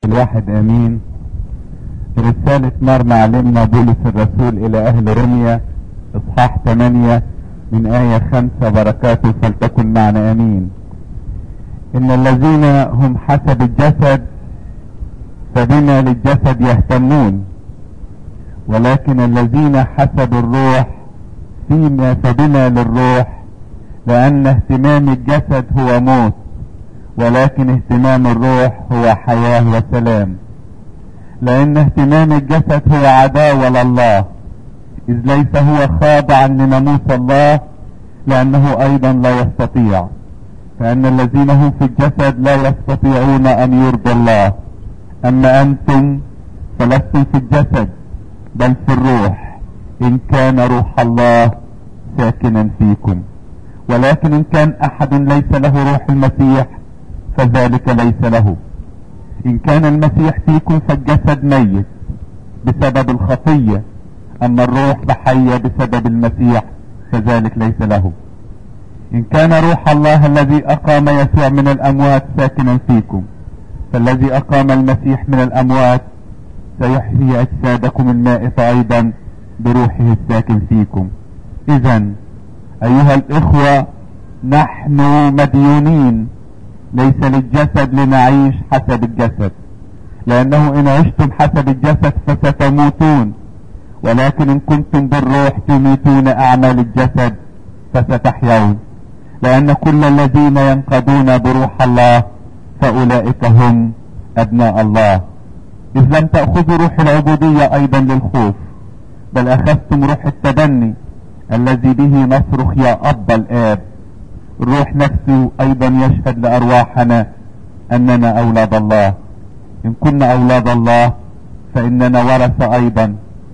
الواحد امين رسالة مر معلمنا بولس الرسول الى اهل روميا اصحاح 8 من آية 5 بركاته فلتكن معنا امين ان الذين هم حسب الجسد فبما للجسد يهتمون ولكن الذين حسب الروح فيما فبما للروح لان اهتمام الجسد هو موت ولكن اهتمام الروح هو حياة وسلام لان اهتمام الجسد هو عداوة لله اذ ليس هو خاضعا لناموس الله لانه ايضا لا يستطيع فان الذين هم في الجسد لا يستطيعون ان يرضوا الله اما انتم فلستم في الجسد بل في الروح ان كان روح الله ساكنا فيكم ولكن ان كان احد ليس له روح المسيح فذلك ليس له ان كان المسيح فيكم فالجسد ميت بسبب الخطية اما الروح بحية بسبب المسيح فذلك ليس له ان كان روح الله الذي اقام يسوع من الاموات ساكنا فيكم فالذي اقام المسيح من الاموات سيحيي اجسادكم المائتة ايضا بروحه الساكن فيكم اذا ايها الاخوة نحن مديونين ليس للجسد لنعيش حسب الجسد لانه ان عشتم حسب الجسد فستموتون ولكن ان كنتم بالروح تميتون اعمال الجسد فستحيون لان كل الذين ينقضون بروح الله فاولئك هم ابناء الله اذ لم تأخذوا روح العبودية ايضا للخوف بل اخذتم روح التبني الذي به نصرخ يا اب الاب الروح نفسه ايضا يشهد لارواحنا اننا اولاد الله ان كنا اولاد الله فاننا ورثة ايضا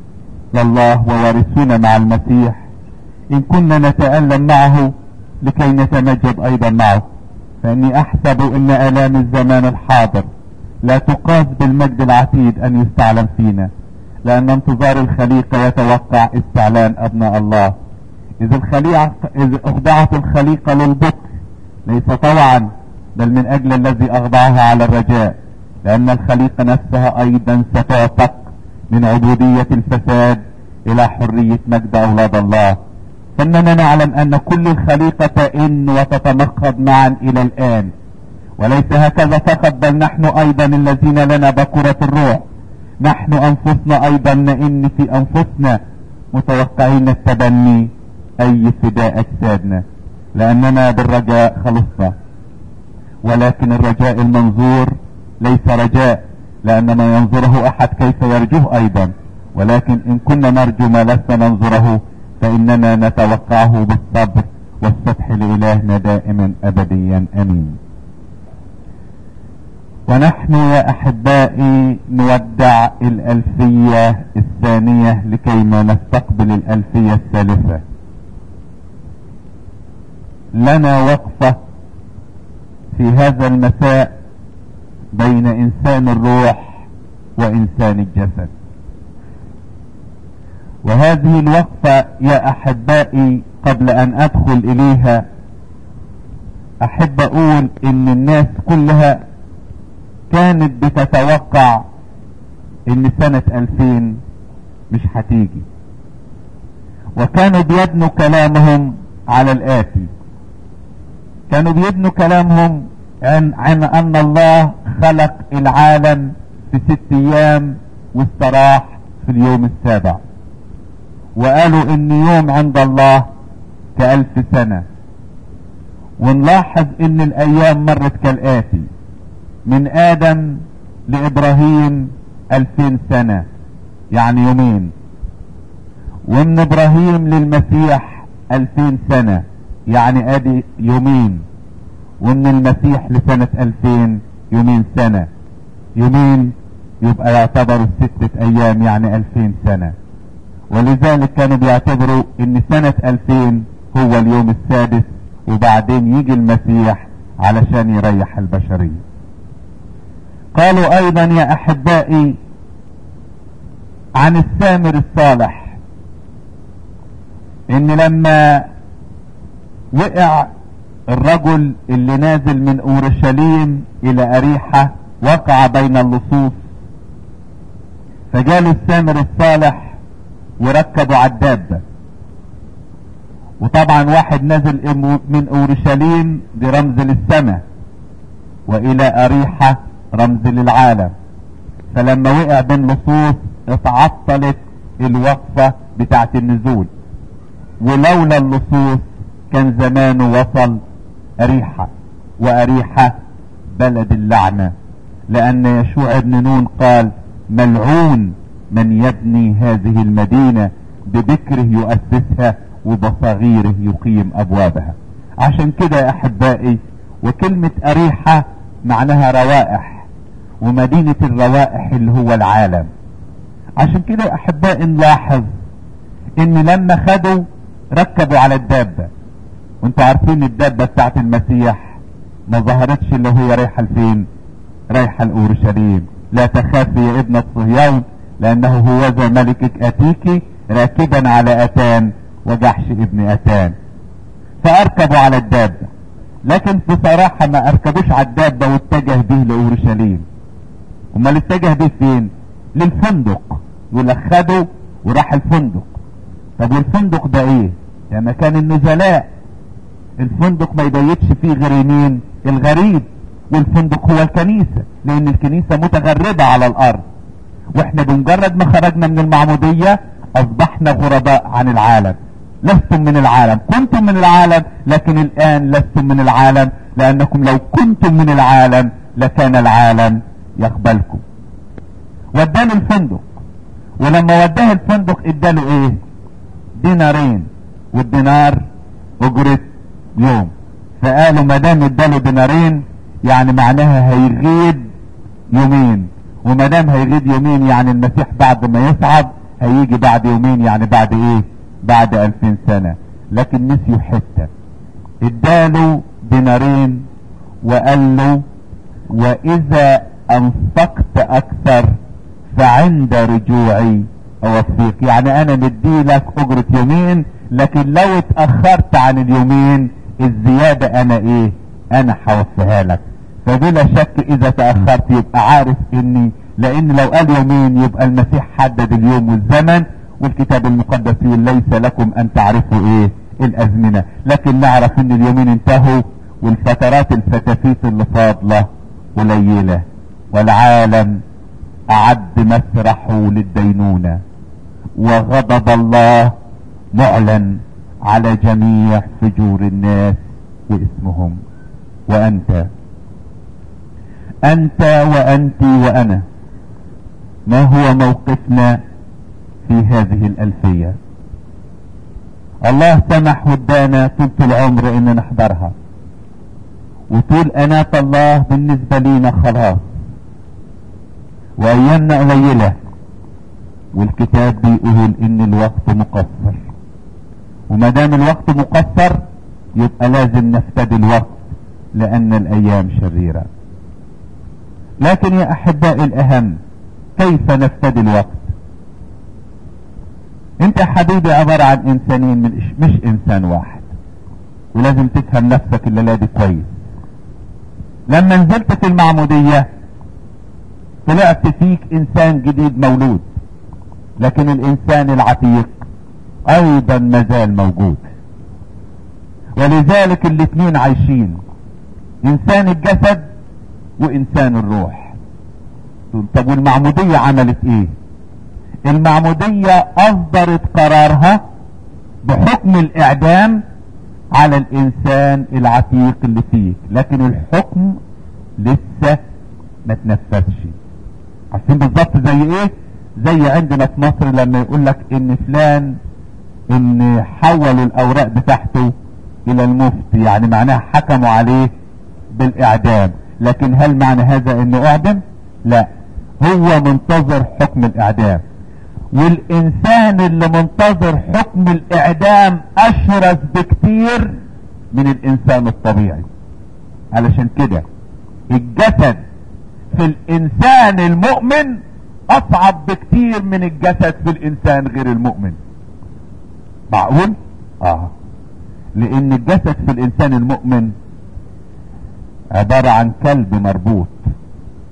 لله ووارثون مع المسيح ان كنا نتألم معه لكي نتمجد ايضا معه فاني احسب ان الام الزمان الحاضر لا تقاس بالمجد العتيد ان يستعلم فينا لان انتظار الخليقة يتوقع استعلان ابناء الله إذ الخليقة إذ أخضعت الخليقة للبطء ليس طوعا بل من أجل الذي أخضعها على الرجاء لأن الخليقة نفسها أيضا ستعتق من عبودية الفساد إلى حرية مجد أولاد الله فإننا نعلم أن كل الخليقة تئن وتتنقض معا إلى الآن وليس هكذا فقط بل نحن أيضا الذين لنا بكرة الروح نحن أنفسنا أيضا نئن في أنفسنا متوقعين التبني اي فداء اجسادنا لاننا بالرجاء خلصنا ولكن الرجاء المنظور ليس رجاء لان ما ينظره احد كيف يرجوه ايضا ولكن ان كنا نرجو ما لسنا ننظره فاننا نتوقعه بالصبر والسبح لالهنا دائما ابديا امين ونحن يا احبائي نودع الالفية الثانية لكي ما نستقبل الالفية الثالثة لنا وقفة في هذا المساء بين انسان الروح وانسان الجسد وهذه الوقفة يا احبائي قبل ان ادخل اليها احب اقول ان الناس كلها كانت بتتوقع ان سنة الفين مش هتيجي وكانوا بيبنوا كلامهم على الاتي كانوا بيبنوا كلامهم عن, عن ان الله خلق العالم في ست ايام واستراح في اليوم السابع وقالوا ان يوم عند الله كالف سنة ونلاحظ ان الايام مرت كالاتي من ادم لابراهيم الفين سنة يعني يومين ومن ابراهيم للمسيح الفين سنة يعني ادي يومين ومن المسيح لسنة الفين يومين سنة يومين يبقى يعتبروا ستة ايام يعني الفين سنة ولذلك كانوا بيعتبروا ان سنة الفين هو اليوم السادس وبعدين يجي المسيح علشان يريح البشرية قالوا ايضا يا احبائي عن السامر الصالح ان لما وقع الرجل اللي نازل من اورشليم الى اريحة وقع بين اللصوص فجاله السامر الصالح وركبوا على الدابة وطبعا واحد نزل من اورشليم دي رمز للسماء والى اريحة رمز للعالم فلما وقع بين لصوص اتعطلت الوقفة بتاعت النزول ولولا اللصوص كان زمانه وصل اريحة واريحة بلد اللعنة لان يشوع ابن نون قال ملعون من يبني هذه المدينة ببكره يؤسسها وبصغيره يقيم ابوابها عشان كده يا احبائي وكلمة اريحة معناها روائح ومدينة الروائح اللي هو العالم عشان كده يا احبائي نلاحظ ان لما خدوا ركبوا على الدابة وانتوا عارفين الدابة بتاعت المسيح ما ظهرتش اللي هي رايحة لفين رايحة لاورشليم لا تخافي يا ابنة صهيون لانه هو ذا ملكك اتيك راكبا على اتان وجحش ابن اتان فاركبوا على الدابة لكن بصراحة ما اركبوش على الدابة واتجه به لاورشليم امال اتجه به فين للفندق يقول لك خدوا وراح الفندق طب والفندق ده ايه ده مكان النزلاء الفندق ما يبيتش فيه غير مين الغريب والفندق هو الكنيسة لان الكنيسة متغربة على الارض واحنا بمجرد ما خرجنا من المعمودية اصبحنا غرباء عن العالم لستم من العالم كنتم من العالم لكن الان لستم من العالم لانكم لو كنتم من العالم لكان العالم يقبلكم وداله الفندق ولما وداه الفندق اداله ايه دينارين والدينار اجرة يوم فقالوا ما دام اداله دينارين يعني معناها هيغيب يومين وما دام هيغيب يومين يعني المسيح بعد ما يصعد هيجي بعد يومين يعني بعد ايه بعد الفين سنة لكن نسيوا حتة اداله دينارين وقال له واذا انفقت اكثر فعند رجوعي اوفيك يعني انا مديلك اجرة يومين لكن لو اتأخرت عن اليومين الزيادة انا ايه انا هوفيها لك فبلا شك اذا تأخرت يبقى عارف اني لان لو قال يومين يبقى المسيح حدد اليوم والزمن والكتاب المقدس يقول ليس لكم ان تعرفوا ايه الازمنة لكن نعرف ان اليومين انتهوا والفترات الفتافيت اللي فاضلة قليلة والعالم اعد مسرحه للدينونة وغضب الله معلن على جميع فجور الناس واسمهم وانت انت وانت وانا ما هو موقفنا في هذه الالفية الله سمح ودانا طول العمر ان نحضرها وطول اناة الله بالنسبة لينا خلاص وايامنا قليلة والكتاب بيقول ان الوقت مقصر وما دام الوقت مقصر يبقى لازم نفتدي الوقت لان الايام شريرة لكن يا احبائي الاهم كيف نفتدي الوقت انت يا حبيبي عبارة عن انسانين مش, مش انسان واحد ولازم تفهم نفسك الليلة دي كويس لما نزلت في المعمودية طلعت فيك انسان جديد مولود لكن الانسان العتيق ايضا مازال موجود ولذلك الاثنين عايشين انسان الجسد وانسان الروح طب والمعمودية عملت ايه المعمودية اصدرت قرارها بحكم الاعدام على الانسان العتيق اللي فيه لكن الحكم لسه ما تنفذش عارفين بالظبط زي ايه زي عندنا في مصر لما يقول لك ان فلان ان حولوا الاوراق بتاعته الى المفتي يعني معناها حكموا عليه بالاعدام لكن هل معنى هذا انه اعدم لا هو منتظر حكم الاعدام والانسان اللي منتظر حكم الاعدام اشرس بكتير من الانسان الطبيعي علشان كده الجسد في الانسان المؤمن اصعب بكتير من الجسد في الانسان غير المؤمن معقول اه لان الجسد في الانسان المؤمن عبارة عن كلب مربوط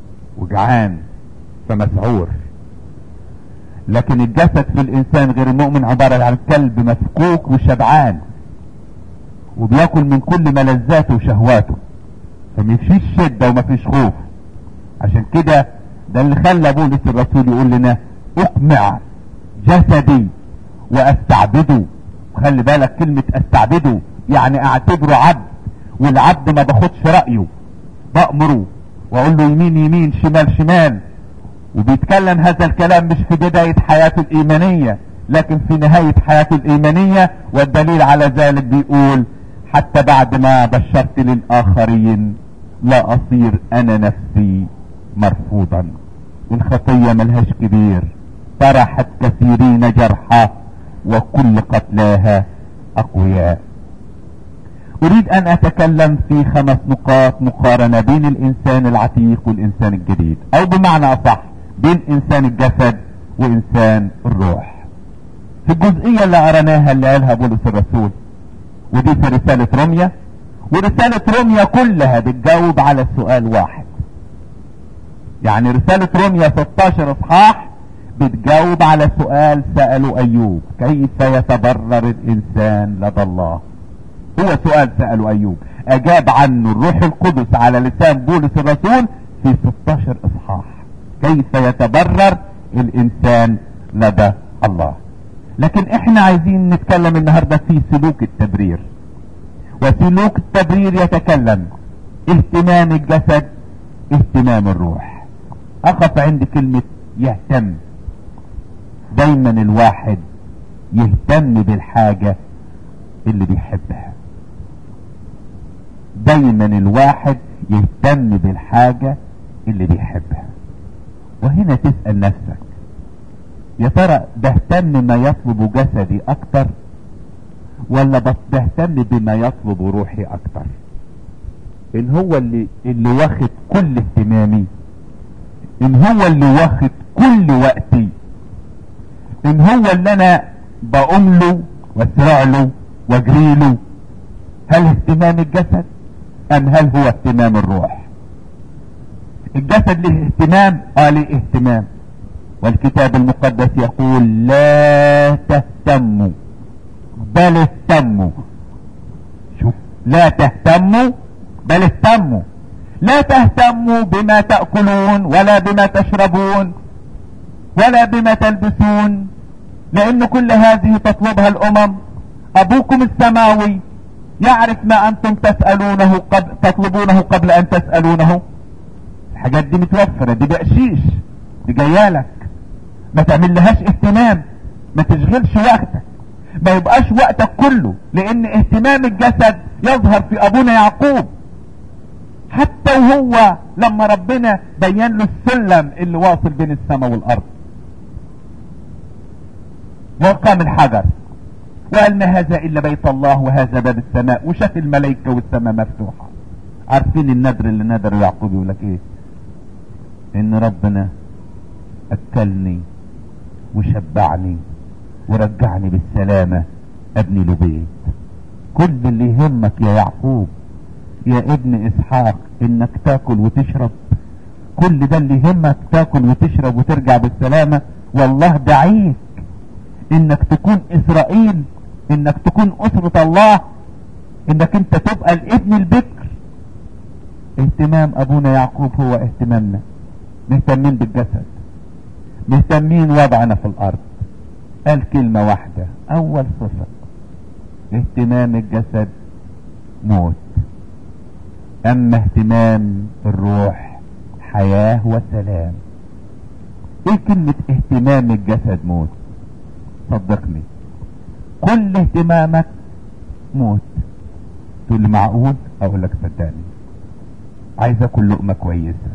وجعان فمسعور لكن الجسد في الانسان غير المؤمن عبارة عن كلب مفكوك وشبعان وبياكل من كل ملذاته وشهواته فمفيش شدة ومفيش خوف عشان كده ده اللي خلى بولس الرسول يقول لنا اقمع جسدي واستعبده خلي بالك كلمة استعبده يعني اعتبره عبد والعبد ما باخدش رأيه بأمره واقول له يمين يمين شمال شمال وبيتكلم هذا الكلام مش في بداية حياته الإيمانية لكن في نهاية حياته الإيمانية والدليل على ذلك بيقول حتى بعد ما بشرت للآخرين لا أصير أنا نفسي مرفوضا الخطية ملهاش كبير طرحت كثيرين جرحى وكل قتلاها أقوياء أريد أن أتكلم في خمس نقاط مقارنة بين الإنسان العتيق والإنسان الجديد أو بمعنى أصح بين إنسان الجسد وإنسان الروح في الجزئية اللي قرناها اللي قالها بولس الرسول ودي في رسالة روميا ورسالة روميا كلها بتجاوب على سؤال واحد يعني رسالة روميا 16 اصحاح بتجاوب على سؤال سأله ايوب كيف يتبرر الانسان لدى الله هو سؤال سأله ايوب اجاب عنه الروح القدس على لسان بولس الرسول في 16 اصحاح كيف يتبرر الانسان لدى الله لكن احنا عايزين نتكلم النهاردة في سلوك التبرير وسلوك التبرير يتكلم اهتمام الجسد اهتمام الروح اقف عند كلمة يهتم دايما الواحد يهتم بالحاجة اللي بيحبها دايما الواحد يهتم بالحاجة اللي بيحبها وهنا تسأل نفسك يا ترى بهتم ما يطلب جسدي اكتر ولا بهتم بما يطلب روحي اكتر ان هو اللي اللي واخد كل اهتمامي ان هو اللي واخد كل وقتي ان هو اللي انا بقوم له واسرع له واجري له هل اهتمام الجسد ام هل هو اهتمام الروح الجسد له اهتمام اه له اهتمام والكتاب المقدس يقول لا تهتموا بل اهتموا شوف لا تهتموا بل اهتموا لا تهتموا بما تأكلون ولا بما تشربون ولا بما تلبسون لأن كل هذه تطلبها الأمم أبوكم السماوي يعرف ما أنتم تسألونه قبل تطلبونه قبل أن تسألونه الحاجات دي متوفرة دي بقشيش دي جايالك ما تعمل لهاش اهتمام ما تشغلش وقتك ما يبقاش وقتك كله لان اهتمام الجسد يظهر في ابونا يعقوب حتى وهو لما ربنا بين له السلم اللي واصل بين السماء والارض وقام الحجر وقال ما هذا الا بيت الله وهذا باب السماء وشاف الملائكه والسماء مفتوحه عارفين النذر اللي نذر يعقوب يقول لك ايه ان ربنا اكلني وشبعني ورجعني بالسلامة ابني له بيت كل اللي يهمك يا يعقوب يا ابن اسحاق انك تاكل وتشرب كل ده اللي يهمك تاكل وتشرب وترجع بالسلامة والله دعيك انك تكون اسرائيل انك تكون اسرة الله انك انت تبقى الابن البكر اهتمام ابونا يعقوب هو اهتمامنا مهتمين بالجسد مهتمين وضعنا في الارض قال كلمة واحدة اول صفة اهتمام الجسد موت اما اهتمام الروح حياة وسلام ايه كلمة اهتمام الجسد موت صدقني كل اهتمامك موت تقول لي معقول اقول لك صدقني عايز اكل لقمة كويسة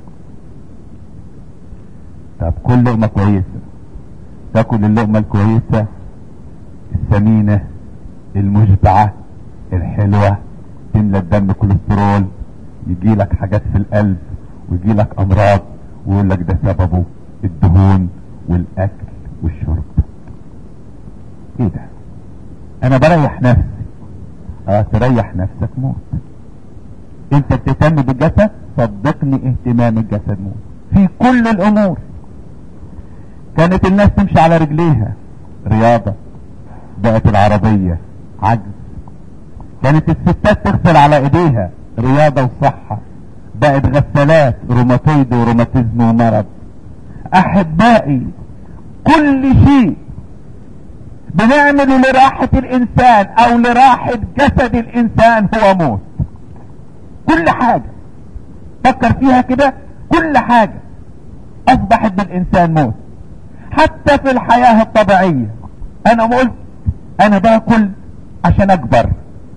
طب كل لقمة كويسة تاكل اللقمة الكويسة السمينة المشبعة الحلوة تملى الدم كوليسترول يجي لك حاجات في القلب ويجي لك امراض ويقول لك ده سببه الدهون والاكل والشرب ايه ده انا بريح نفسي اه تريح نفسك موت انت بتهتم بالجسد صدقني اهتمام الجسد موت في كل الامور كانت الناس تمشي على رجليها رياضة بقت العربية عجز كانت الستات تغسل على ايديها رياضة وصحة بقت غسالات روماتويد وروماتيزم ومرض احبائي كل شيء بنعمله لراحة الانسان او لراحة جسد الانسان هو موت كل حاجة فكر فيها كده كل حاجة اصبحت بالانسان موت حتى في الحياة الطبيعية انا قلت انا باكل عشان اكبر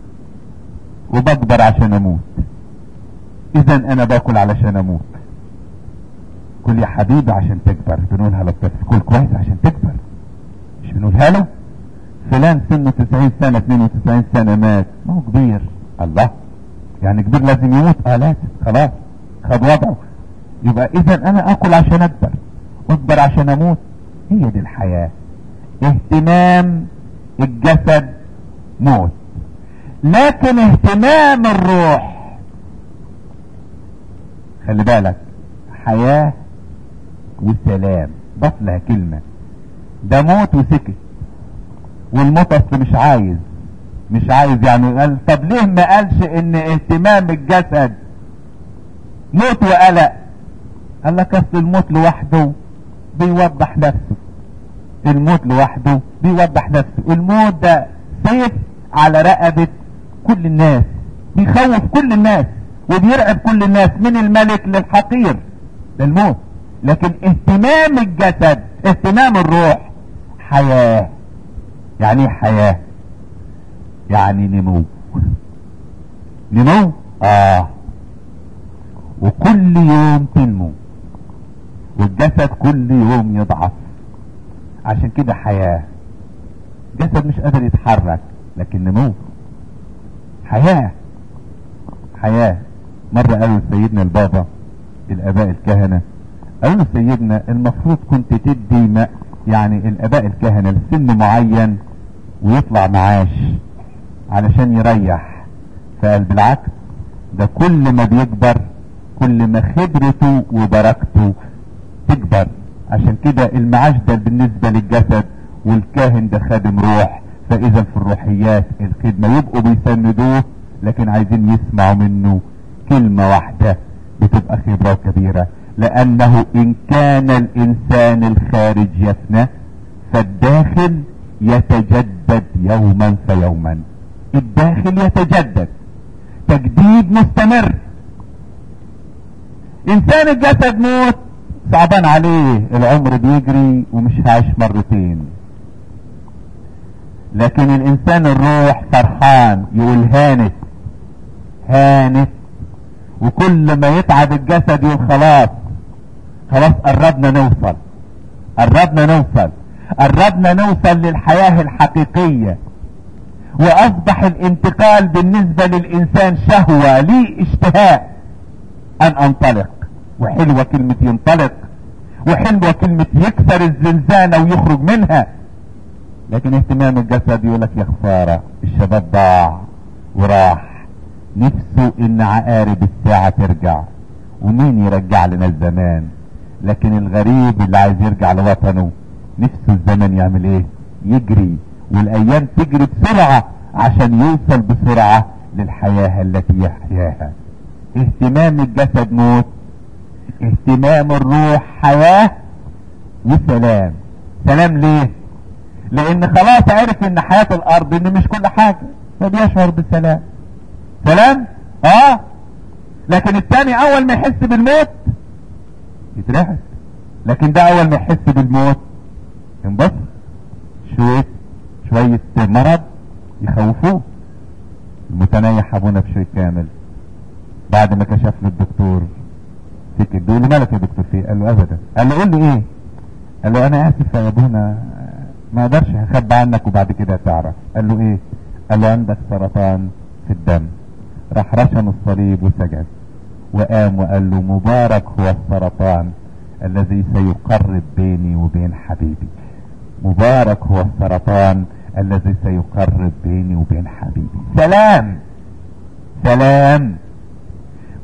وبكبر عشان اموت اذا انا باكل علشان اموت كل يا حبيبي عشان تكبر بنقولها للطفل كل كويس عشان تكبر مش بنقولها له فلان سنه 90 سنة 92 سنة مات ما هو كبير الله يعني كبير لازم يموت اه لازم خلاص خد وضعه يبقى اذا انا اكل عشان اكبر واكبر عشان اموت هي دي الحياة اهتمام الجسد موت لكن اهتمام الروح خلي بالك حياة وسلام ضف لها كلمة ده موت وسكت والموت اصل مش عايز مش عايز يعني قال طب ليه ما قالش ان اهتمام الجسد موت وقلق قال لك اصل الموت لوحده بيوضح نفسه الموت لوحده بيوضح نفسه الموت ده سيف على رقبة كل الناس بيخوف كل الناس وبيرعب كل الناس من الملك للحقير للموت لكن اهتمام الجسد اهتمام الروح حياة يعني ايه حياة يعني نمو نمو اه وكل يوم تنمو والجسد كل يوم يضعف عشان كده حياة جسد مش قادر يتحرك لكن نمو حياة حياة مرة قالوا لسيدنا البابا الاباء الكهنة قالوا له سيدنا المفروض كنت تدي ما يعني الاباء الكهنة لسن معين ويطلع معاش علشان يريح فقال بالعكس ده كل ما بيكبر كل ما خبرته وبركته تكبر عشان كده المعاش ده بالنسبة للجسد والكاهن ده خادم روح فاذا في الروحيات الخدمة يبقوا بيسندوه لكن عايزين يسمعوا منه كلمة واحدة بتبقى خبرة كبيرة لانه ان كان الانسان الخارج يفنى فالداخل يتجدد يوما فيوما الداخل يتجدد تجديد مستمر انسان الجسد موت صعبان عليه العمر بيجري ومش هعيش مرتين لكن الانسان الروح فرحان يقول هانت هانت وكل ما يتعب الجسد يقول خلاص خلاص قربنا نوصل قربنا نوصل قربنا نوصل للحياة الحقيقية واصبح الانتقال بالنسبة للانسان شهوة ليه اشتهاء ان انطلق وحلوة كلمة ينطلق وحلوة كلمة يكسر الزنزانة ويخرج منها لكن اهتمام الجسد يقولك يا خسارة الشباب ضاع وراح نفسه ان عقارب الساعة ترجع ومين يرجع لنا الزمان لكن الغريب اللي عايز يرجع لوطنه نفسه الزمن يعمل ايه يجري والايام تجري بسرعة عشان يوصل بسرعة للحياة التي يحياها اهتمام الجسد موت اهتمام الروح حياة وسلام سلام ليه لان خلاص عرف ان حياة الارض ان مش كل حاجة فبيشعر بالسلام سلام اه لكن الثاني اول ما يحس بالموت يترعب لكن ده اول ما يحس بالموت ينبسط شوية شوية مرض يخوفوه المتنيح ابونا بشوي كامل بعد ما كشف له الدكتور سكت بيقول له مالك يا دكتور فيه قال له ابدا قال له قول لي ايه قال له انا اسف يا ابونا ما اقدرش هخبي عنك وبعد كده تعرف قال له ايه قال له عندك سرطان في الدم راح رشم الصليب وسجد وقام وقال له مبارك هو السرطان الذي سيقرب بيني وبين حبيبي مبارك هو السرطان الذي سيقرب بيني وبين حبيبي سلام سلام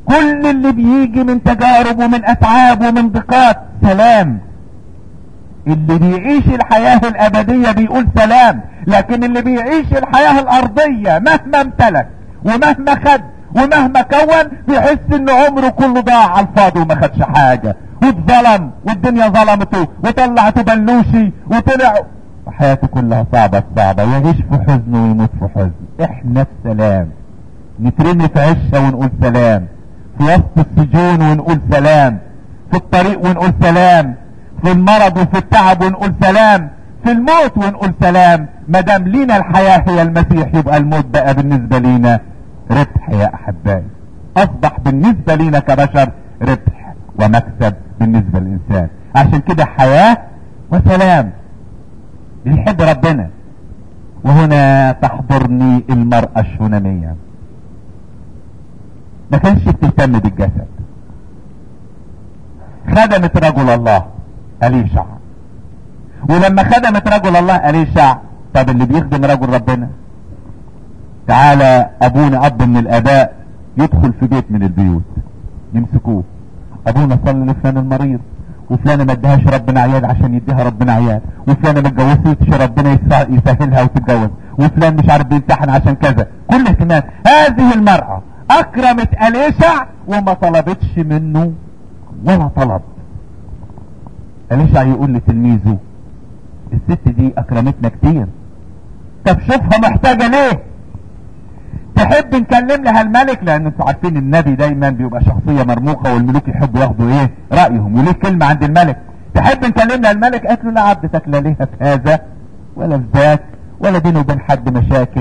كل اللي بيجي من تجارب ومن اتعاب ومن ضيقات سلام اللي بيعيش الحياة الابدية بيقول سلام لكن اللي بيعيش الحياة الارضية مهما امتلك ومهما خد ومهما كون بيحس ان عمره كله ضاع على الفاضي وما خدش حاجة واتظلم والدنيا ظلمته وطلعته بلوشي وطلع وحياته كلها صعبة صعبة يعيش في حزن ويموت في حزن احنا في سلام نترمي في عشة ونقول سلام في وسط السجون ونقول سلام في الطريق ونقول سلام في المرض وفي التعب ونقول سلام في الموت ونقول سلام ما دام لينا الحياة هي المسيح يبقى الموت بقى بالنسبة لينا ربح يا احبائي اصبح بالنسبة لينا كبشر ربح ومكسب بالنسبة للانسان عشان كده حياة وسلام يحب ربنا وهنا تحضرني المرأة الشونامية ما كانش بتهتم بالجسد خدمت رجل الله أليشع ولما خدمت رجل الله أليشع طب اللي بيخدم رجل ربنا تعالى ابونا اب من الاباء يدخل في بيت من البيوت يمسكوه ابونا صلي لفلان المريض وفلانه ما ادهاش ربنا عيال عشان يديها ربنا عيال وفلانه ما اتجوزتش ربنا يسهلها وتتجوز وفلان مش عارف بيمتحن عشان كذا كل اهتمام هذه المرأة اكرمت اليشع وما طلبتش منه ولا طلب اليشع يقول لتلميذه الست دي اكرمتنا كتير طب شوفها محتاجة ليه تحب نكلم لها الملك لان انتوا عارفين النبي دايما بيبقى شخصية مرموقة والملوك يحبوا ياخدوا ايه رأيهم وليه كلمة عند الملك تحب نكلم لها الملك قالت له لا عبدتك لا ليها في هذا ولا في ذاك ولا بينه وبين حد مشاكل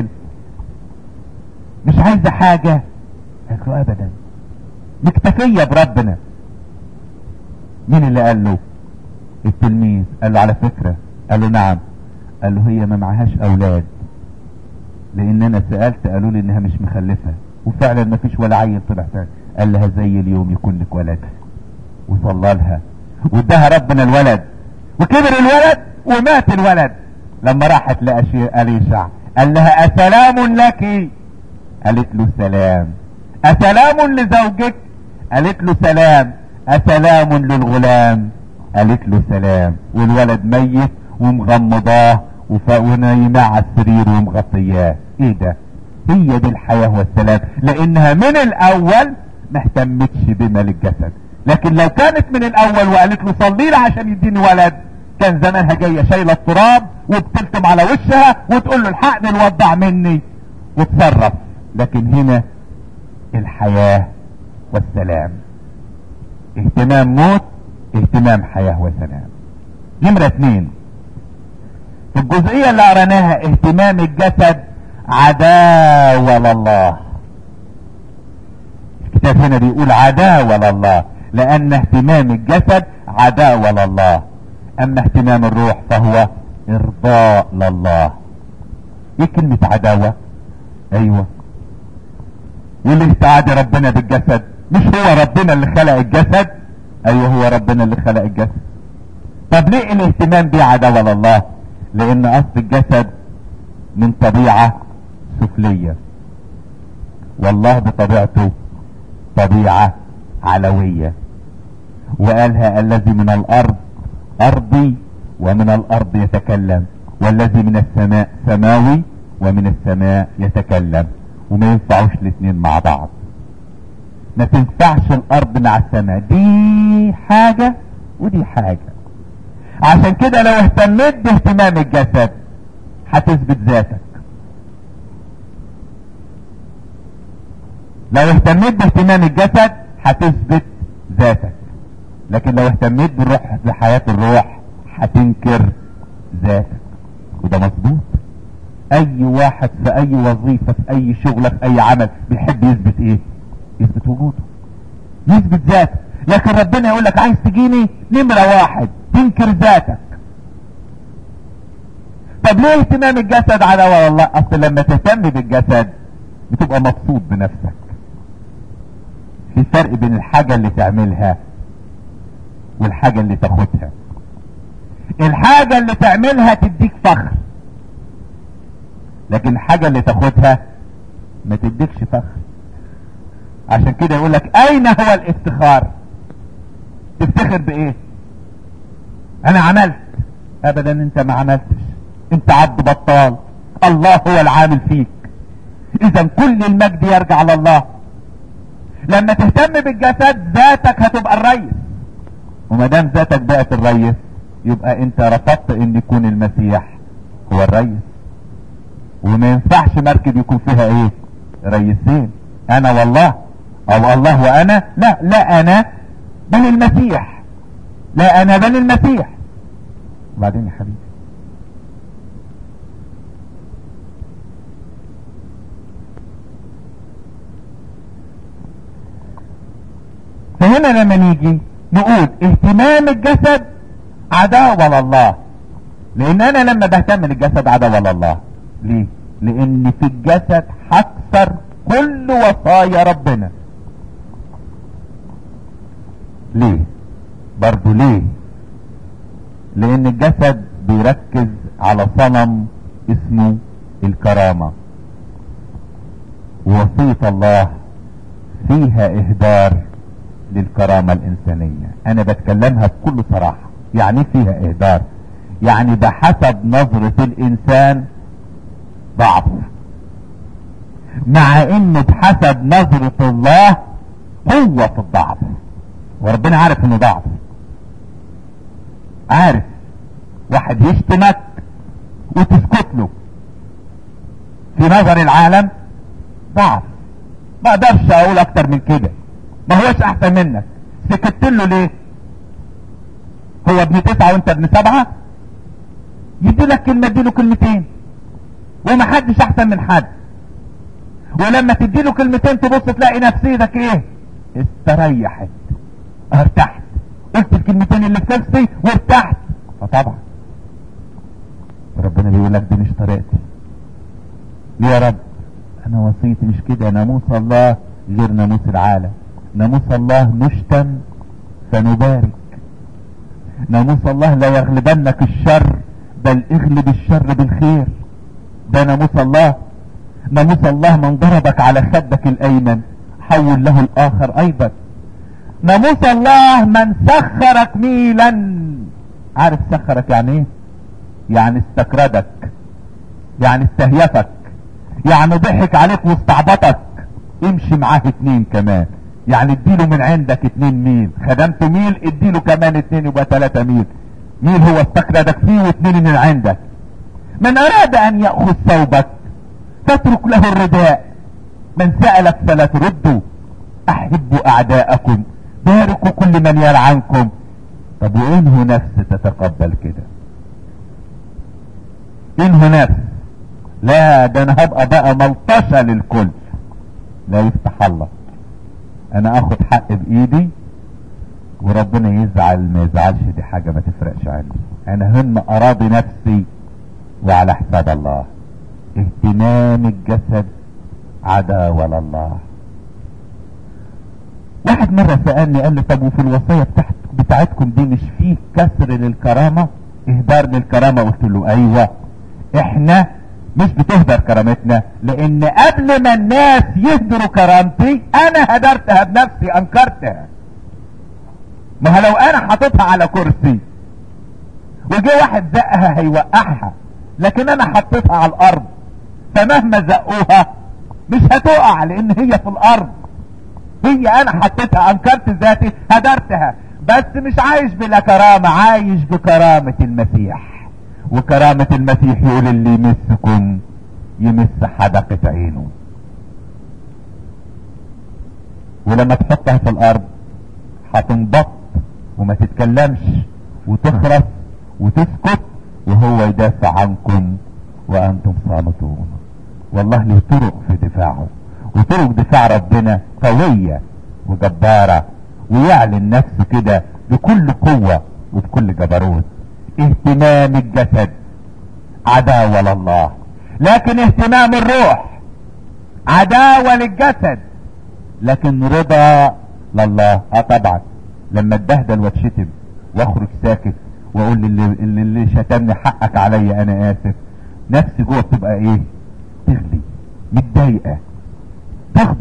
مش عايزة حاجة قالت له ابدا مكتفية بربنا مين اللي قال له التلميذ قال له على فكرة قال له نعم قال له هي ما معهاش اولاد لان انا سألت قالوا لي انها مش مخلفة وفعلا ما فيش ولا عيل طلع فعلا قال لها زي اليوم يكون لك ولد وصلى لها واداها ربنا الولد وكبر الولد ومات الولد لما راحت لأشياء أليشع قال لها أسلام لك قالت له سلام أسلام لزوجك قالت له سلام أسلام للغلام قالت له سلام والولد ميت ومغمضاه ونايمة على السرير ومغطياه ايه ده هي دي الحياة والسلام لانها من الاول ما اهتمتش بمال الجسد لكن لو كانت من الاول وقالت له صلي لي عشان يديني ولد كان زمانها جاية شايلة التراب وبتلتم على وشها وتقول له الحقني الوضع مني وتصرف لكن هنا الحياة والسلام اهتمام موت اهتمام حياة وسلام نمرة اتنين الجزئية اللي قرناها اهتمام الجسد عداوة لله الكتاب هنا بيقول عداوة لله لان اهتمام الجسد عداوة لله اما اهتمام الروح فهو ارضاء لله ايه كلمة عداوة ايوه واللي استعاد ربنا بالجسد مش هو ربنا اللي خلق الجسد ايوه هو ربنا اللي خلق الجسد طب ليه الاهتمام بيه عداوة لله لان اصل الجسد من طبيعة سفلية والله بطبيعته طبيعة علوية وقالها الذي من الارض ارضي ومن الارض يتكلم والذي من السماء سماوي ومن السماء يتكلم وما ينفعوش الاثنين مع بعض ما تنفعش الارض مع السماء دي حاجة ودي حاجة عشان كده لو اهتميت باهتمام الجسد هتثبت ذاتك لو اهتميت باهتمام الجسد هتثبت ذاتك لكن لو اهتميت بالروح بحياة الروح هتنكر ذاتك وده مظبوط اي واحد في اي وظيفة في اي شغلة في اي عمل بيحب يثبت ايه يثبت وجوده يثبت ذاته لكن ربنا يقول لك عايز تجيني نمرة واحد تنكر ذاتك طب ليه اهتمام الجسد على والله اصل لما تهتم بالجسد بتبقى مبسوط بنفسك في فرق بين الحاجة اللي تعملها والحاجة اللي تاخدها الحاجة اللي تعملها تديك فخر لكن الحاجة اللي تاخدها ما تديكش فخر عشان كده يقول لك اين هو الافتخار تفتخر بايه انا عملت ابدا انت ما عملتش انت عبد بطال الله هو العامل فيك اذا كل المجد يرجع لله لما تهتم بالجسد ذاتك هتبقى الريس وما دام ذاتك بقت الريس يبقى انت رفضت ان يكون المسيح هو الريس وما ينفعش مركب يكون فيها ايه ريسين انا والله او الله وانا لا لا انا بل المسيح لا انا بل المسيح وبعدين يا حبيبي فهنا لما نيجي نقول اهتمام الجسد عداوة لله لان انا لما بهتم بالجسد عداوة لله ليه لان في الجسد هكسر كل وصايا ربنا ليه برضو ليه لان الجسد بيركز على صنم اسمه الكرامة ووصية الله فيها اهدار للكرامة الانسانية انا بتكلمها بكل صراحة يعني فيها اهدار يعني بحسب نظرة الانسان ضعف مع انه بحسب نظرة الله قوة في الضعف وربنا عارف انه ضعف عارف واحد يشتمك وتسكت له في نظر العالم ضعف ما اقدرش اقول اكتر من كده ما هوش احسن منك سكت له ليه هو ابن تسعة وانت ابن سبعة يدي لك كلمة اديله كلمتين وما حدش احسن من حد ولما تديله كلمتين تبص تلاقي نفسيتك ايه استريحت ارتحت قلت الكلمتين اللي في نفسي وارتحت فطبعا ربنا بيقول لك دي مش طريقتي ليه يا رب انا وصيتي مش كده ناموس الله غير ناموس العالم ناموس الله نشتم فنبارك ناموس الله لا يغلبنك الشر بل اغلب الشر بالخير ده ناموس الله ناموس الله من ضربك على خدك الايمن حول له الاخر ايضا ناموس الله من سخرك ميلا عارف سخرك يعني ايه يعني استكردك يعني استهيفك يعني ضحك عليك واستعبطك امشي معاه اتنين كمان يعني اديله من عندك اتنين ميل خدمت ميل اديله كمان اتنين يبقى تلاتة ميل ميل هو استكردك فيه واتنين من عندك من اراد ان يأخذ ثوبك فاترك له الرداء من سألك فلا تردوا احبوا اعداءكم باركوا كل من يلعنكم طب وانه نفس تتقبل كده انه نفس لا ده انا هبقى بقى ملطشة للكل لا يفتح الله انا اخد حق بايدي وربنا يزعل ما يزعلش دي حاجة ما تفرقش عندي انا هم اراضي نفسي وعلى حساب الله اهتمام الجسد عداوة لله واحد مرة سألني قال لي طب وفي الوصية بتاعت بتاعتكم دي مش فيه كسر للكرامة اهدار للكرامة قلت له ايوه احنا مش بتهدر كرامتنا لان قبل ما الناس يهدروا كرامتي انا هدرتها بنفسي انكرتها ما هو لو انا حاططها على كرسي وجه واحد زقها هيوقعها لكن انا حطيتها على الارض فمهما زقوها مش هتقع لان هي في الارض هي انا حطيتها انكرت ذاتي هدرتها بس مش عايش بلا كرامة عايش بكرامة المسيح وكرامة المسيح يقول اللي يمسكم يمس حدقة عينه ولما تحطها في الارض هتنبط وما تتكلمش وتخرس وتسكت وهو يدافع عنكم وانتم صامتون والله له طرق في دفاعه وطرق دفاع ربنا قوية وجبارة ويعلن نفسه كده بكل قوة وبكل جبروت اهتمام الجسد عداوة لله لكن اهتمام الروح عداوة للجسد لكن رضا لله اه طبعا لما اتبهدل واتشتم واخرج ساكت واقول للي, اللي شتمني حقك عليا انا اسف نفسي جوه بتبقى ايه تغلي متضايقه تغضب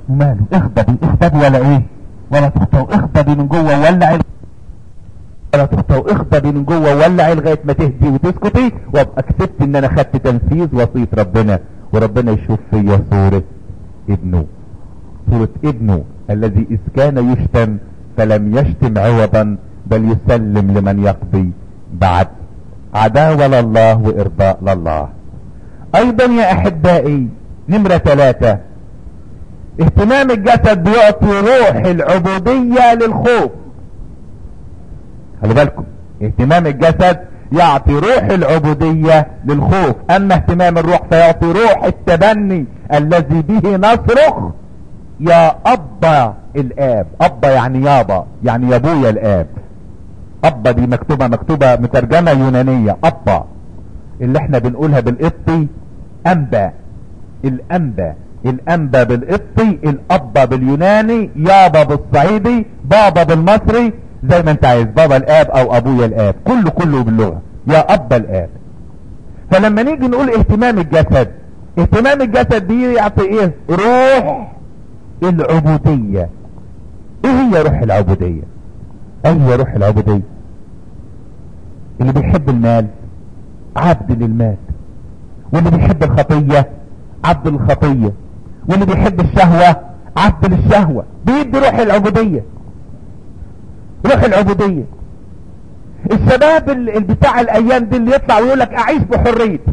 وماله اغضبي اغضبي ولا ايه ولا تخطئوا اغضبي من جوه وولعي ولا تخطئوا اغضبي من جوه وولعي لغايه ما تهدي وتسكتي وابقى كسبت ان انا خدت تنفيذ وصيه ربنا وربنا يشوف فيا صوره ابنه صوره ابنه الذي اذ كان يشتم فلم يشتم عوضا بل يسلم لمن يقضي بعد عداوة لله وإرضاء لله أيضا يا أحبائي نمرة ثلاثة اهتمام الجسد بيعطي روح العبودية للخوف خلي بالكم اهتمام الجسد يعطي روح العبودية للخوف اما اهتمام الروح فيعطي روح التبني الذي به نصرخ يا ابا الاب ابا يعني يابا يعني يا ابويا الاب ابا دي مكتوبة مكتوبة مترجمة يونانية ابا اللي احنا بنقولها بالقبطي انبا الانبا الانبا بالقبطي الابا باليوناني يابا بالصعيدي بابا بالمصري زي ما انت عايز بابا الاب او ابويا الاب كله كله باللغة يا ابا الاب فلما نيجي نقول اهتمام الجسد اهتمام الجسد دي يعطي ايه روح العبودية ايه هي روح العبودية ايه هي روح العبودية اللي بيحب المال عبد للمال واللي بيحب الخطية عبد للخطية واللي بيحب الشهوة عبد للشهوة بيدي روح العبودية روح العبودية الشباب اللي بتاع الايام دي اللي يطلع ويقول لك اعيش بحريتي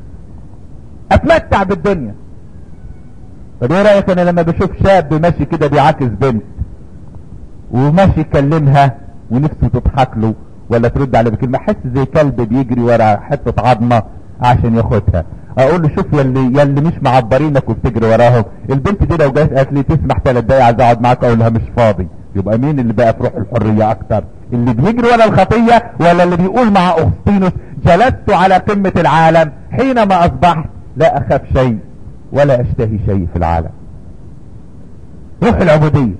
اتمتع بالدنيا طب ايه رايك انا لما بشوف شاب ماشي كده بيعاكس بنت وماشي يكلمها ونفسه تضحك له ولا ترد عليه بكلمه احس زي كلب بيجري ورا حته عظمه عشان ياخدها اقول له شوف يلي يلي مش معبرينك وبتجري وراهم البنت دي لو جت قالت لي تسمح ثلاث دقايق عايز اقعد معاك اقول لها مش فاضي يبقى مين اللي بقى في روح الحريه اكتر اللي بيجري ورا الخطيه ولا اللي بيقول مع اغسطينوس جلست على قمه العالم حينما اصبحت لا اخاف شيء ولا اشتهي شيء في العالم روح العبوديه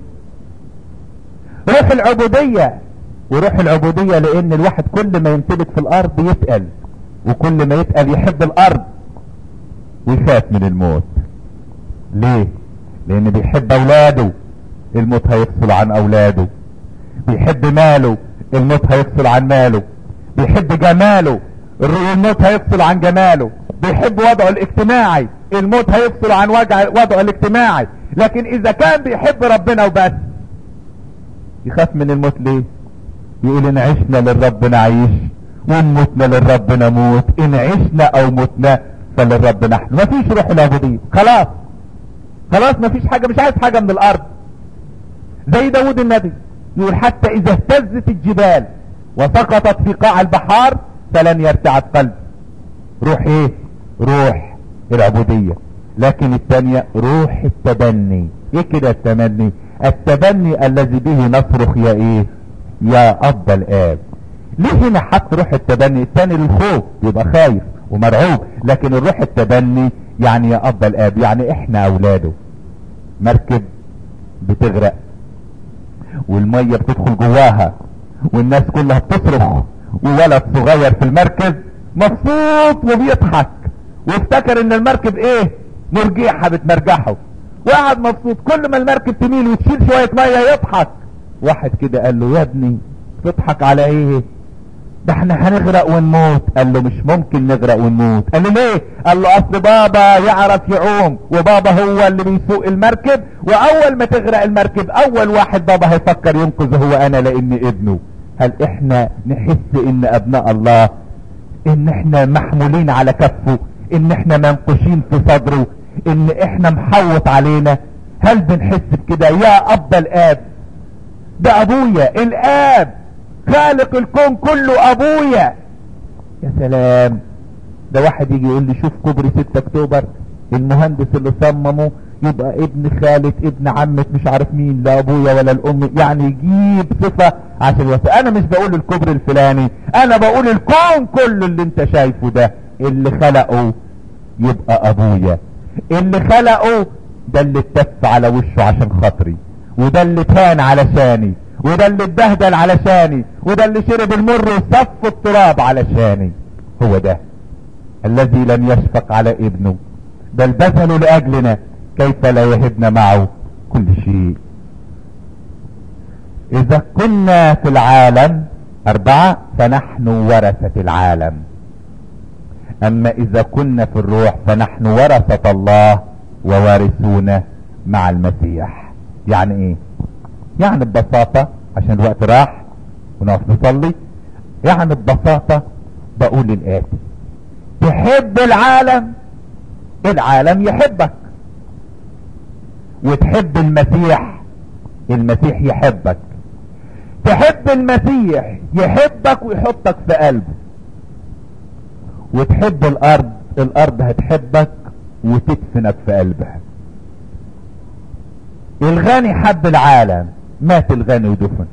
روح العبوديه وروح العبوديه لان الواحد كل ما يمتلك في الارض يتقل وكل ما يتقل يحب الارض ويخاف من الموت ليه لان بيحب اولاده الموت هيفصل عن اولاده بيحب ماله الموت هيفصل عن ماله بيحب جماله الموت هيفصل عن جماله بيحب وضعه الاجتماعي الموت هيفصل عن وجع وضعه الاجتماعي لكن اذا كان بيحب ربنا وبس يخاف من الموت ليه يقول ان عشنا للرب نعيش وان متنا للرب نموت ان عشنا او متنا فللرب نحن مفيش روح العبودية خلاص خلاص مفيش حاجة مش عايز حاجة من الارض زي داود النبي يقول حتى اذا اهتزت الجبال وسقطت في قاع البحار فلن يرتعد قلب روح ايه روح العبودية لكن الثانية روح التبني ايه كده التبني التبني الذي به نصرخ يا ايه يا اب الاب ليه هنا حط روح التبني الثاني للخوف يبقى خايف ومرعوب لكن الروح التبني يعني يا اب الاب يعني احنا اولاده مركب بتغرق والمية بتدخل جواها والناس كلها بتصرخ وولد صغير في المركب مبسوط وبيضحك وافتكر ان المركب ايه مرجيحة بتمرجحه وقعد مبسوط كل ما المركب تميل وتشيل شوية مية يضحك واحد كده قال له يا ابني تضحك على ايه ده احنا هنغرق ونموت قال له مش ممكن نغرق ونموت قال له ليه قال له اصل بابا يعرف يعوم وبابا هو اللي بيسوق المركب واول ما تغرق المركب اول واحد بابا هيفكر ينقذ هو انا لاني ابنه هل احنا نحس ان ابناء الله ان احنا محمولين على كفه ان احنا منقوشين في صدره ان احنا محوط علينا هل بنحس بكده يا اب الاب ده ابويا الاب خالق الكون كله ابويا يا سلام ده واحد يجي يقول لي شوف كوبري 6 اكتوبر المهندس اللي صممه يبقى ابن خالة ابن عمة مش عارف مين لا ابويا ولا الام يعني يجيب صفة عشان يوصل انا مش بقول الكوبري الفلاني انا بقول الكون كله اللي انت شايفه ده اللي خلقه يبقى ابويا اللي خلقه ده اللي اتف على وشه عشان خاطري وده اللي كان علشاني وده اللي اتبهدل علشاني وده اللي شرب المر وصف التراب علشاني هو ده الذي لم يشفق على ابنه بل بذله لاجلنا كيف لا يهبنا معه كل شيء اذا كنا في العالم اربعة فنحن ورثة العالم اما اذا كنا في الروح فنحن ورثة الله ووارثون مع المسيح يعني ايه يعني ببساطة عشان الوقت راح ونقف نصلي يعني ببساطة بقول الاتي تحب العالم العالم يحبك وتحب المسيح المسيح يحبك تحب المسيح يحبك ويحطك في قلبه وتحب الارض الارض هتحبك وتدفنك في قلبها الغني حب العالم مات الغني ودفن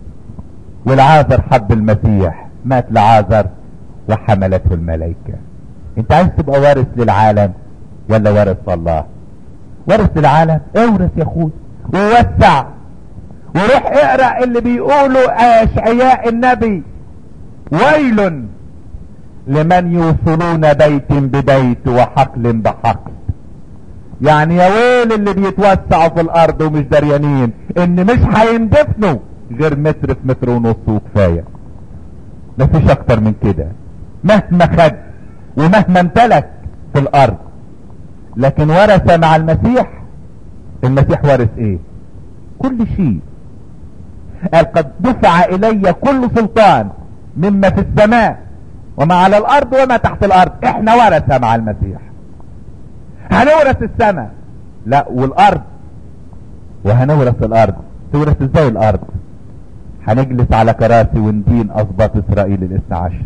والعازر حب المسيح مات لعازر وحملته الملائكة انت عايز تبقى وارث للعالم ولا وارث الله وارث للعالم اورث يا اخوي ووسع وروح اقرا اللي بيقولوا اشعياء النبي ويل لمن يوصلون بيت ببيت وحقل بحقل يعني يا ويل اللي بيتوسعوا في الارض ومش دريانين ان مش هيندفنوا غير متر في متر ونص وكفايه مفيش اكتر من كده مهما خد ومهما امتلك في الارض لكن ورث مع المسيح المسيح ورث ايه كل شيء قال قد دفع الي كل سلطان مما في السماء وما على الارض وما تحت الارض احنا ورثة مع المسيح هنورث السماء لا والارض وهنورث الارض تورث ازاي الارض هنجلس على كراسي وندين اسباط اسرائيل الاثنى عشر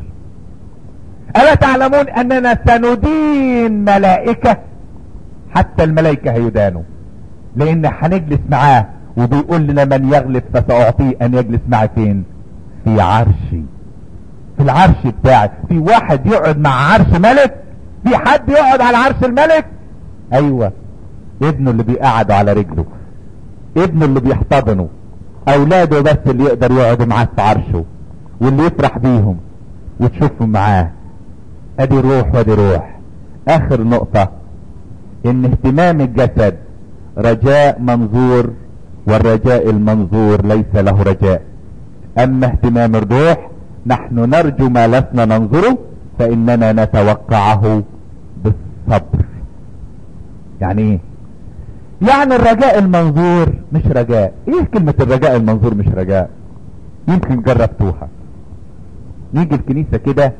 الا تعلمون اننا سندين ملائكة حتى الملائكة هيدانوا لان هنجلس معاه وبيقول لنا من يغلب فسأعطيه ان يجلس معي فين في عرشي في العرش بتاعي في واحد يقعد مع عرش ملك في حد يقعد على عرش الملك ايوه ابنه اللي بيقعدوا على رجله ابنه اللي بيحتضنه اولاده بس اللي يقدر يقعد معاه في عرشه واللي يفرح بيهم وتشوفهم معاه ادي روح وادي روح اخر نقطة ان اهتمام الجسد رجاء منظور والرجاء المنظور ليس له رجاء اما اهتمام الروح نحن نرجو ما لسنا ننظره فاننا نتوقعه بالصبر يعني ايه يعني الرجاء المنظور مش رجاء ايه كلمة الرجاء المنظور مش رجاء يمكن جربتوها نيجي الكنيسة كده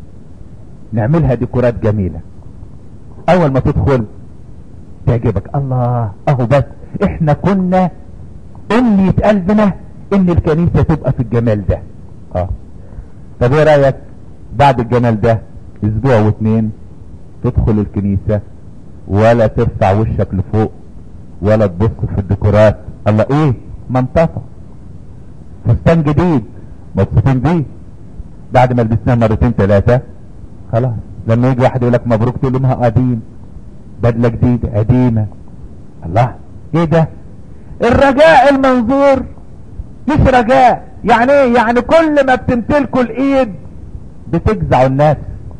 نعملها ديكورات جميلة اول ما تدخل تعجبك الله اهو بس احنا كنا امنية قلبنا ان الكنيسة تبقى في الجمال ده اه طب ايه رايك بعد الجمال ده اسبوع واتنين تدخل الكنيسة ولا ترفع وشك لفوق ولا تبص في الديكورات الله ايه منطقة فستان جديد مبسوطين بيه بعد ما لبسناه مرتين ثلاثة خلاص لما يجي واحد يقول لك مبروك تقول له ما هو قديم بدلة جديدة قديمة الله ايه ده الرجاء المنظور مش رجاء يعني ايه يعني كل ما بتمتلكوا الايد بتجزعوا الناس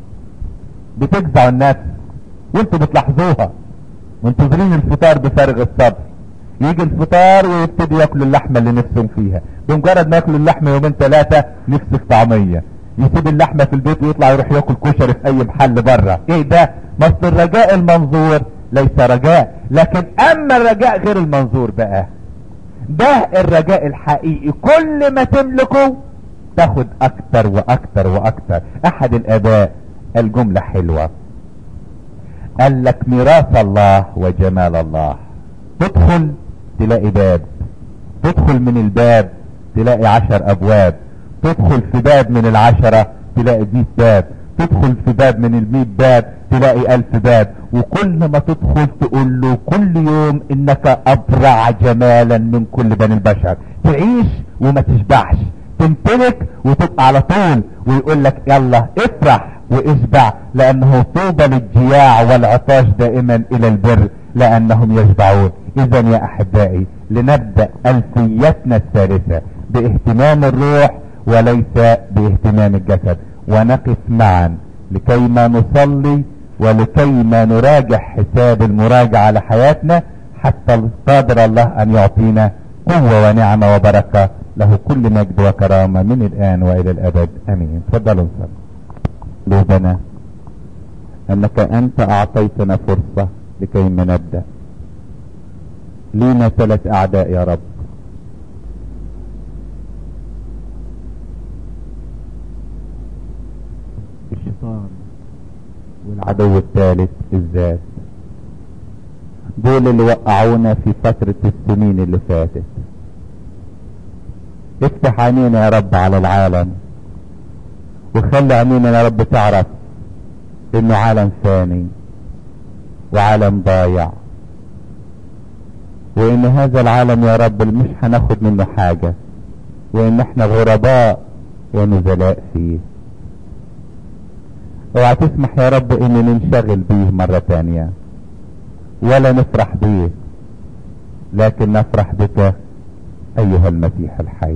بتجزعوا الناس وانتوا بتلاحظوها منتظرين الفطار بفارغ الصبر يجي الفطار ويبتدوا ياكلوا اللحمه اللي نفسهم فيها بمجرد ما ياكلوا اللحمه يومين ثلاثه نفس في طعميه يسيب اللحمه في البيت ويطلع يروح ياكل كشري في اي محل بره ايه ده مصر الرجاء المنظور ليس رجاء لكن اما الرجاء غير المنظور بقى ده الرجاء الحقيقي كل ما تملكه تاخد اكتر واكتر واكتر احد الاباء الجملة حلوة قال لك ميراث الله وجمال الله تدخل تلاقي باب تدخل من الباب تلاقي عشر ابواب تدخل في باب من العشرة تلاقي مئة باب تدخل في باب من المئة باب تلاقي الف باب وكل ما تدخل تقول له كل يوم انك ابرع جمالا من كل بني البشر تعيش وما تشبعش تمتلك وتبقى على طول ويقول لك يلا افرح واشبع لانه طوبى للجياع والعطاش دائما الى البر لانهم يشبعون اذا يا احبائي لنبدأ الفيتنا الثالثة باهتمام الروح وليس باهتمام الجسد ونقف معا لكيما نصلي ولكيما نراجع حساب المراجعة لحياتنا حتى قادر الله ان يعطينا قوة ونعمة وبركة له كل مجد وكرامة من الان والى الابد امين تفضلوا نصلي قلوبنا انك انت اعطيتنا فرصة لكي نبدأ لينا ثلاث اعداء يا رب الشيطان والعدو الثالث الذات دول اللي وقعونا في فترة السنين اللي فاتت افتح عينينا يا رب على العالم وخلي عينينا يا رب تعرف انه عالم ثاني وعالم ضايع وان هذا العالم يا رب مش هناخد منه حاجة وان احنا غرباء ونزلاء فيه اوعى تسمح يا رب ان ننشغل بيه مرة تانية ولا نفرح بيه لكن نفرح بك ايها المسيح الحي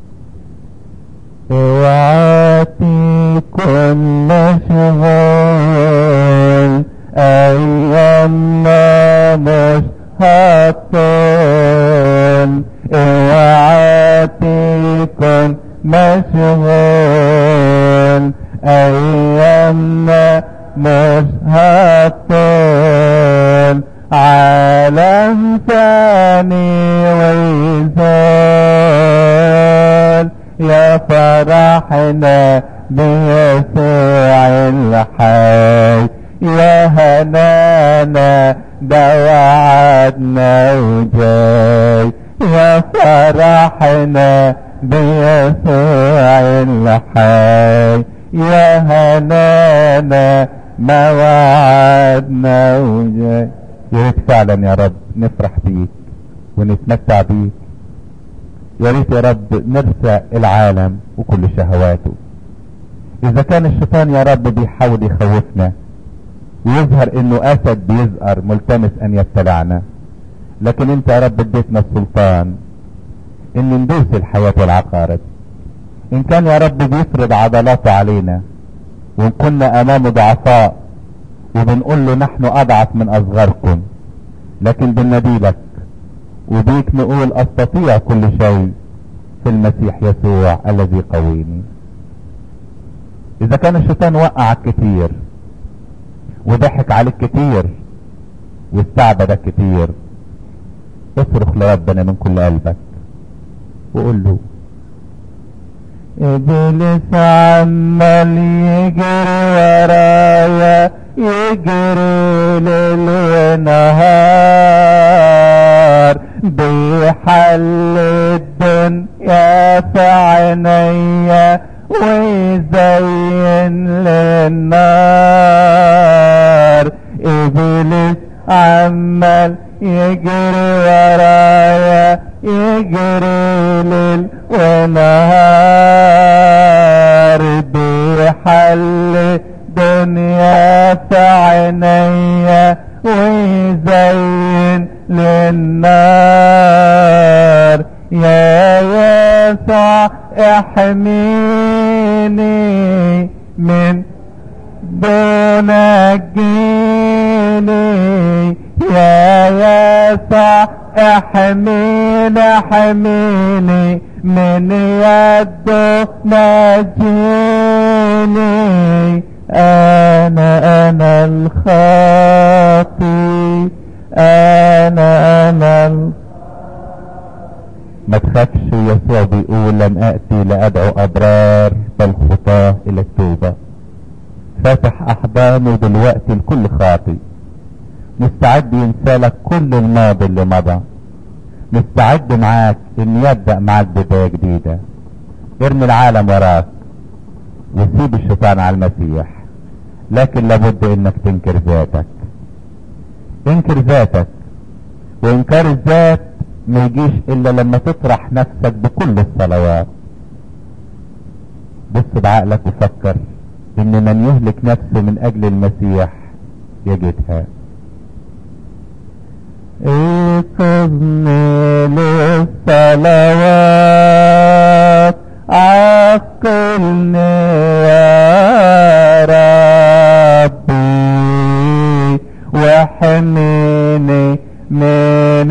اوعاتي كل شغال ايامنا مش هطول اوعاتي كل مشغول ايامنا مش هطول عالم ثاني ويزال يا فرحنا بيسوع الحي يا هنانا ده وعدنا وجاي يا فرحنا بيسوع الحي يا هنانا ما وعدنا وجاي يا ريت فعلا يا رب نفرح بيك ونتمتع بيك يا ريت يا رب نرسى العالم وكل شهواته اذا كان الشيطان يا رب بيحاول يخوفنا ويظهر انه اسد بيزقر ملتمس ان يبتلعنا لكن انت يا رب اديتنا السلطان ان ندوس الحياة والعقارب ان كان يا رب بيفرض عضلاته علينا وان كنا امامه ضعفاء وبنقول له نحن اضعف من اصغركم لكن بنناديلك وبيك نقول استطيع كل شيء في المسيح يسوع الذي قويني اذا كان الشيطان وقعك كتير وضحك عليك كتير واستعبدك كتير اصرخ لربنا من كل قلبك وقول له ابليس عمال يجري ورايا يجري ليل ونهار بيحل الدنيا في عينيا ويزين للنار ابليس عمال يجري ورايا يجري ليل ونهار بيحل دنيا في عينيا ويزين للنار يا يسوع احميني من دون جيني يا يسوع احميني احميني من يده نجيني انا انا الخاطي انا انا ال... ما تخافش يسوع بيقول لم اتي لادعو ابرار بل خطاه الى التوبه فاتح احضانه دلوقتي لكل خاطي مستعد ينسى لك كل الماضي اللي مضى مستعد معاك ان يبدأ معاك بداية جديدة ارمي العالم وراك وسيب الشيطان على المسيح لكن لابد انك تنكر ذاتك انكر ذاتك وانكار الذات ما يجيش الا لما تطرح نفسك بكل الصلوات بص بعقلك وفكر ان من يهلك نفسه من اجل المسيح يجدها ايقظني للصلوات عقلني يا ربي واحميني من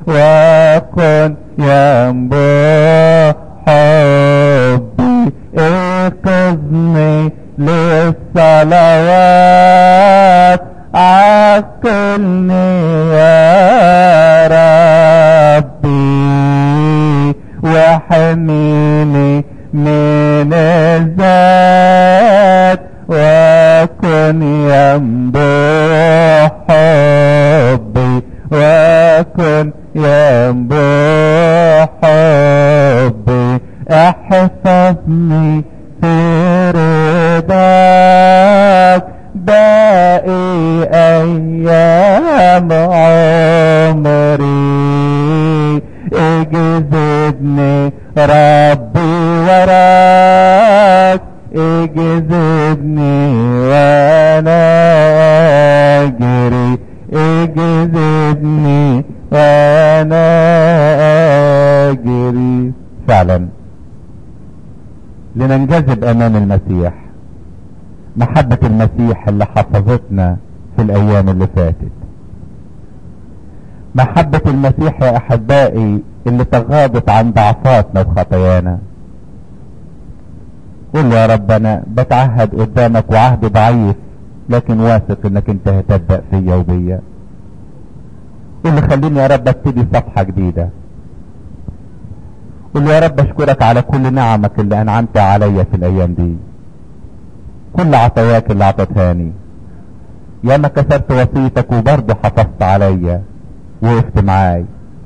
وكن ينبوع حبي ايقظني للصلوات عقلني يا ربي واحميني من الذات وكن ينبوع حبي وكن ينبوع حبي احفظني في رضاك باقي ايام عمري اجذبني ربي وراك اجذبني وانا اجري اجذبني وانا اجري فعلا لننجذب امام المسيح محبة المسيح اللي حفظتنا في الايام اللي فاتت محبة المسيح يا احبائي اللي تغاضت عن ضعفاتنا وخطايانا قول يا رب انا بتعهد قدامك وعهد ضعيف لكن واثق انك انت هتبدأ فيا وبيا قول لي خليني يا رب ابتدي صفحة جديدة قول يا رب اشكرك على كل نعمك اللي انعمت عليا في الايام دي كل عطاياك اللي عطتهاني يا ما كسرت وصيتك وبرضه حافظت عليا وقفت معاي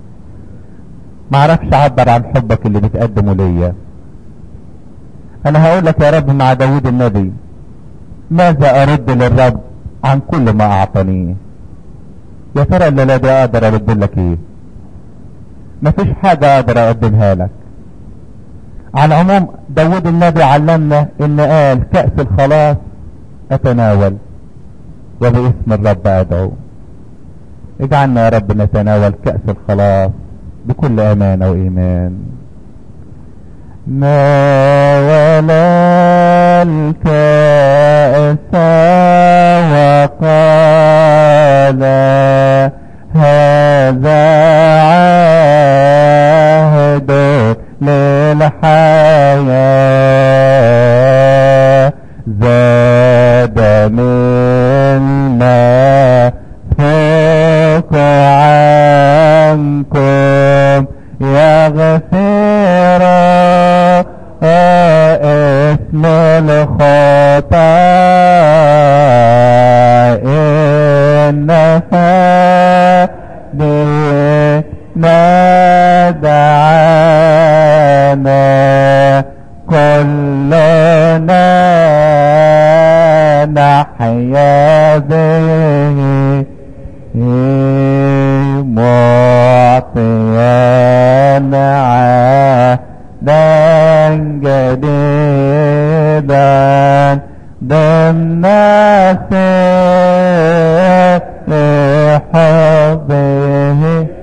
معرفش اعبر عن حبك اللي بتقدمه ليا انا هقول لك يا رب مع داود النبي ماذا ارد للرب عن كل ما اعطانيه يا ترى الليله دي اقدر ارد لك ايه مفيش حاجة اقدر اقدمها لك على العموم داود النبي علمنا ان قال كأس الخلاص اتناول وباسم الرب ادعو اجعلنا يا رب نتناول كأس الخلاص بكل امانة وايمان ناول الكأس وقال هذا عهد للحياة زاد منا فوق عنكم يغفر اسم الخطا إن دعانا كلنا نحيا به معطيا عادا جديدا ضمن حبه